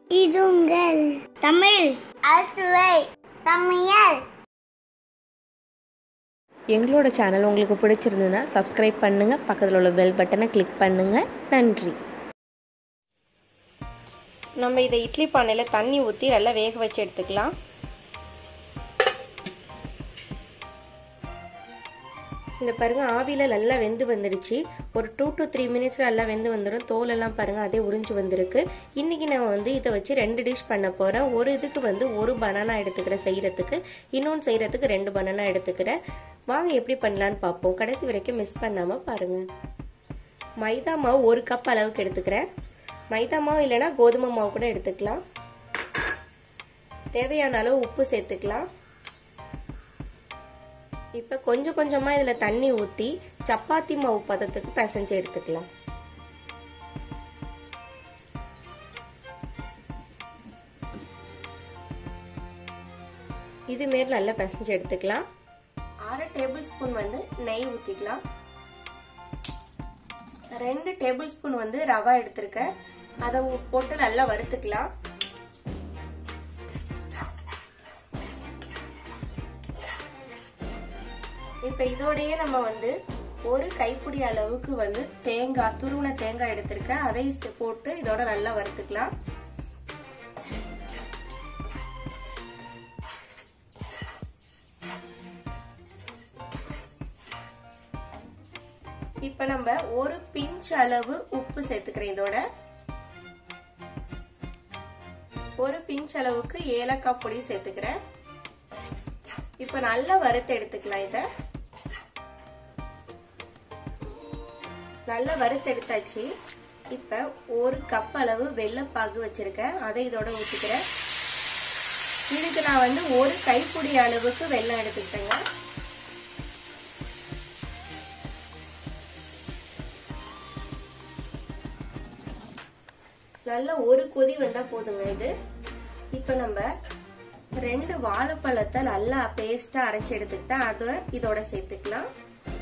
இது உங்கள் தமிழ் அசுவை சமையல் எங்களோட சேனல் உங்களுக்கு பிடிச்சிருந்ததுன்னா சப்ஸ்கிரைப் பண்ணுங்கள் பக்கத்தில் உள்ள பெல் பட்டனை கிளிக் பண்ணுங்கள் நன்றி நம்ம இதை இட்லி பானையில் தண்ணி ஊற்றி நல்லா வேக வச்சு எடுத்துக்கலாம் இந்த பாருங்க ஆவியில் நல்லா வெந்து வந்துடுச்சு ஒரு டூ டு த்ரீ மினிட்ஸில் நல்லா வெந்து வந்துடும் தோலெல்லாம் பாருங்கள் அதே உறிஞ்சு வந்திருக்கு இன்றைக்கி நான் வந்து இதை வச்சு ரெண்டு டிஷ் பண்ண போகிறேன் ஒரு இதுக்கு வந்து ஒரு பனானா எடுத்துக்கிறேன் செய்கிறதுக்கு இன்னொன்று செய்கிறதுக்கு ரெண்டு பனானா எடுத்துக்கிறேன் வாங்க எப்படி பண்ணலான்னு பார்ப்போம் கடைசி வரைக்கும் மிஸ் பண்ணாமல் பாருங்கள் மைதா மாவு ஒரு கப் அளவுக்கு எடுத்துக்கிறேன் மைதா மாவு இல்லைன்னா கோதுமை மாவு கூட எடுத்துக்கலாம் தேவையான அளவு உப்பு சேர்த்துக்கலாம் இப்போ கொஞ்சம் கொஞ்சமாக இதில் தண்ணி ஊற்றி சப்பாத்தி மாவு பதத்துக்கு பிசைஞ்சு எடுத்துக்கலாம் இது மாரி நல்லா பிசைஞ்சு எடுத்துக்கலாம் அரை டேபிள் ஸ்பூன் வந்து நெய் ஊற்றிக்கலாம் ரெண்டு டேபிள் ஸ்பூன் வந்து ரவா எடுத்திருக்கேன் அதை போட்டு நல்லா வறுத்துக்கலாம் இப்போ இதோடயே நம்ம வந்து ஒரு கைப்பிடி அளவுக்கு வந்து தேங்காய் துருவன தேங்காய் எடுத்திருக்கேன் அதை போட்டு இதோட நல்லா வறுத்துக்கலாம் இப்ப நம்ம ஒரு பிஞ்ச் அளவு உப்பு சேர்த்துக்கிறேன் இதோட ஒரு பிஞ்ச் அளவுக்கு ஏலக்காய் பொடி சேர்த்துக்கிறேன் இப்ப நல்லா வறுத்து எடுத்துக்கலாம் இத நல்லா வறுத்து எடுத்தாச்சு இப்ப ஒரு கப் அளவு வெள்ளைப்பாகு வச்சிருக்கேன் அதை இதோட ஊத்திக்கிறேன் இதுக்கு நான் வந்து ஒரு கைப்பிடி அளவுக்கு வெள்ளம் எடுத்துக்கிட்டேங்க நல்ல ஒரு கொதி வந்தா போதுங்க இது இப்ப நம்ம ரெண்டு வாழைப்பழத்தை நல்லா பேஸ்டா அரைச்சு எடுத்துக்கிட்டா அதை இதோட சேர்த்துக்கலாம்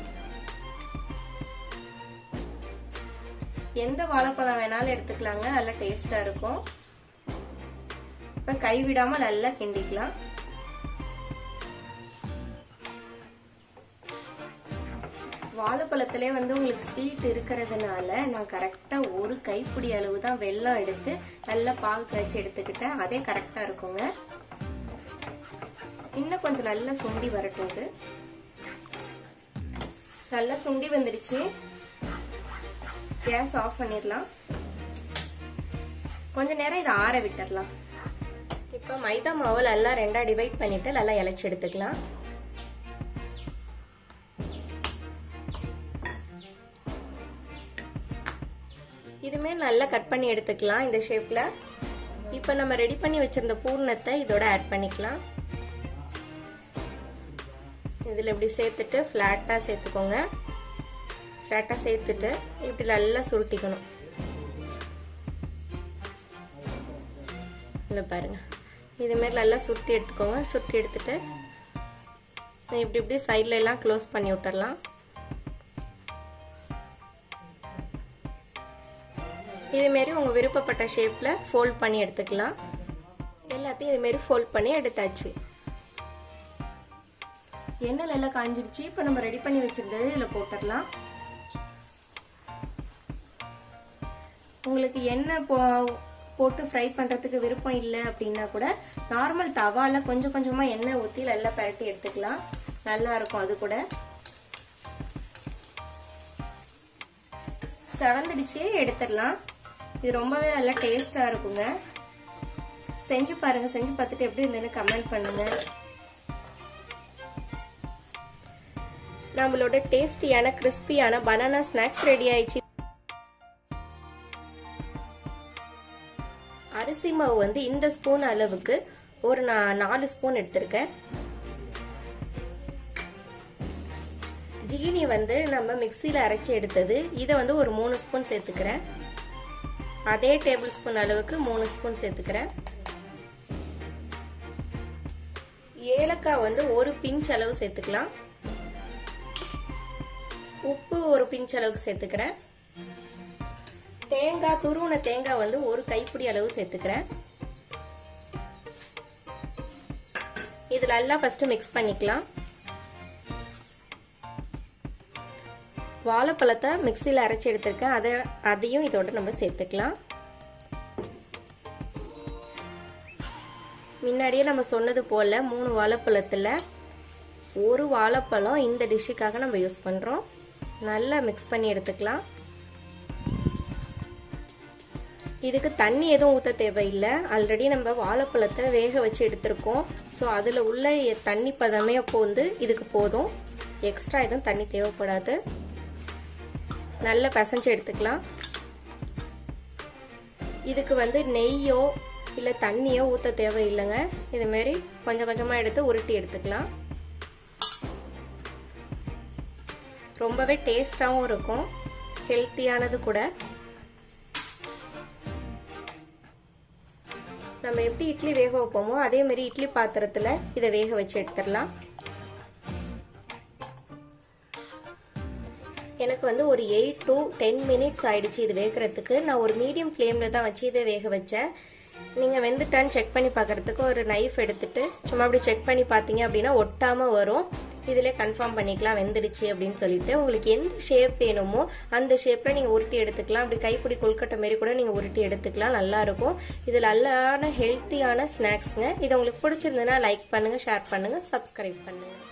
எந்த வாழைப்பழம் வேணாலும் எடுத்துக்கலாங்க நல்லா டேஸ்டா இருக்கும் இப்ப கைவிடாம நல்லா கிண்டிக்கலாம் வாழைப்பழத்திலே வந்து உங்களுக்கு ஸ்வீட் இருக்கிறதுனால நான் கரெக்டாக ஒரு கைப்பிடி அளவு தான் வெல்லம் எடுத்து நல்லா பாகு காய்ச்சி எடுத்துக்கிட்டேன் அதே கரெக்டாக இருக்குங்க இன்னும் கொஞ்சம் நல்லா சுண்டி வரட்டும் இது நல்லா சுண்டி வந்துடுச்சு கேஸ் ஆஃப் பண்ணிடலாம் கொஞ்ச நேரம் இதை ஆற விட்டுடலாம் இப்போ மைதா மாவு நல்லா ரெண்டா டிவைட் பண்ணிட்டு நல்லா இலைச்சி எடுத்துக்கலாம் இதுமே நல்லா கட் பண்ணி எடுத்துக்கலாம் இந்த ஷேப்ல இப்போ நம்ம ரெடி பண்ணி வச்சிருந்த பூர்ணத்தை இதோட ஆட் பண்ணிக்கலாம் இதில் இப்படி சேர்த்துட்டு ஃப்ளாட்டாக சேர்த்துக்கோங்க ஃப்ளாட்டாக சேர்த்துட்டு இப்படி நல்லா சுருட்டிக்கணும் இல்லை பாருங்க இதுமாரி நல்லா சுருட்டி எடுத்துக்கோங்க சுருட்டி எடுத்துட்டு இப்படி இப்படி சைடில் எல்லாம் க்ளோஸ் பண்ணி விட்டுறலாம் இதுமாரி உங்கள் விருப்பப்பட்ட ஷேப்பில் ஃபோல்ட் பண்ணி எடுத்துக்கலாம் எல்லாத்தையும் இதுமாரி ஃபோல்ட் பண்ணி எடுத்தாச்சு எண்ணெய் நல்லா காஞ்சிருச்சு இப்போ நம்ம ரெடி பண்ணி வச்சிருந்தது இதில் போட்டுடலாம் உங்களுக்கு எண்ணெய் போ போட்டு ஃப்ரை பண்ணுறதுக்கு விருப்பம் இல்லை அப்படின்னா கூட நார்மல் தவால கொஞ்சம் கொஞ்சமாக எண்ணெய் ஊற்றி நல்லா பரட்டி எடுத்துக்கலாம் நல்லா இருக்கும் அது கூட செவந்துடுச்சு எடுத்துடலாம் இது ரொம்பவே நல்லா டேஸ்டாக இருக்குங்க செஞ்சு பாருங்க செஞ்சு பார்த்துட்டு எப்படி இருந்ததுன்னு கமெண்ட் பண்ணுங்க நம்மளோட டேஸ்டியான கிறிஸ்பியான பனானா ஸ்நாக்ஸ் ரெடி ஆயிடுச்சு அரிசி மாவு வந்து இந்த ஸ்பூன் அளவுக்கு ஒரு நான் நாலு ஸ்பூன் எடுத்திருக்கேன் ஜீனி வந்து நம்ம மிக்சியில் அரைச்சி எடுத்தது இதை வந்து ஒரு மூணு ஸ்பூன் சேர்த்துக்கிறேன் அதே டேபிள் ஸ்பூன் அளவுக்கு மூணு ஸ்பூன் சேர்த்துக்கிறேன் ஏலக்காய் வந்து ஒரு பிஞ்ச் அளவு சேர்த்துக்கலாம் உப்பு ஒரு பிஞ்ச் அளவுக்கு சேர்த்துக்கிறேன் தேங்காய் துருவன தேங்காய் வந்து ஒரு கைப்பிடி அளவு சேர்த்துக்கிறேன் இது நல்லா ஃபஸ்ட்டு மிக்ஸ் பண்ணிக்கலாம் வாழைப்பழத்தை மிக்சியில் அரைச்சி எடுத்திருக்கேன் அதை அதையும் இதோட நம்ம சேர்த்துக்கலாம் முன்னாடியே நம்ம சொன்னது போல் மூணு வாழைப்பழத்தில் ஒரு வாழைப்பழம் இந்த டிஷ்ஷுக்காக நம்ம யூஸ் பண்ணுறோம் நல்லா மிக்ஸ் பண்ணி எடுத்துக்கலாம் இதுக்கு தண்ணி எதுவும் ஊற்ற தேவையில்லை ஆல்ரெடி நம்ம வாழைப்பழத்தை வேக வச்சு எடுத்திருக்கோம் ஸோ அதில் உள்ள தண்ணி பதமே அப்போ வந்து இதுக்கு போதும் எக்ஸ்ட்ரா எதுவும் தண்ணி தேவைப்படாது நல்லா பிசைஞ்சு எடுத்துக்கலாம் இதுக்கு வந்து நெய்யோ இல்லை தண்ணியோ ஊற்ற தேவையில்லைங்க இதுமாரி கொஞ்சம் கொஞ்சமாக எடுத்து உருட்டி எடுத்துக்கலாம் ரொம்பவே டேஸ்டாகவும் இருக்கும் ஹெல்த்தியானது கூட நம்ம எப்படி இட்லி வேக வைப்போமோ அதே மாதிரி இட்லி பாத்திரத்தில் இதை வேக வச்சு எடுத்துடலாம் எனக்கு வந்து ஒரு எயிட் டு டென் மினிட்ஸ் ஆயிடுச்சு இது வேகிறதுக்கு நான் ஒரு மீடியம் ஃப்ளேமில் தான் வச்சு இதை வேக வச்சேன் நீங்கள் வெந்துட்டான்னு செக் பண்ணி பார்க்குறதுக்கு ஒரு நைஃப் எடுத்துட்டு சும்மா அப்படி செக் பண்ணி பார்த்தீங்க அப்படின்னா ஒட்டாமல் வரும் இதிலே கன்ஃபார்ம் பண்ணிக்கலாம் வெந்துடுச்சு அப்படின்னு சொல்லிட்டு உங்களுக்கு எந்த ஷேப் வேணுமோ அந்த ஷேப்பில் நீங்கள் உருட்டி எடுத்துக்கலாம் அப்படி கைப்பிடி கொல்கட்டை மாரி கூட நீங்கள் உருட்டி எடுத்துக்கலாம் நல்லாயிருக்கும் இது நல்லான ஹெல்த்தியான ஸ்நாக்ஸுங்க இது உங்களுக்கு பிடிச்சிருந்ததுன்னா லைக் பண்ணுங்கள் ஷேர் பண்ணுங்கள் சப்ஸ்கிரைப் பண்ணுங்கள்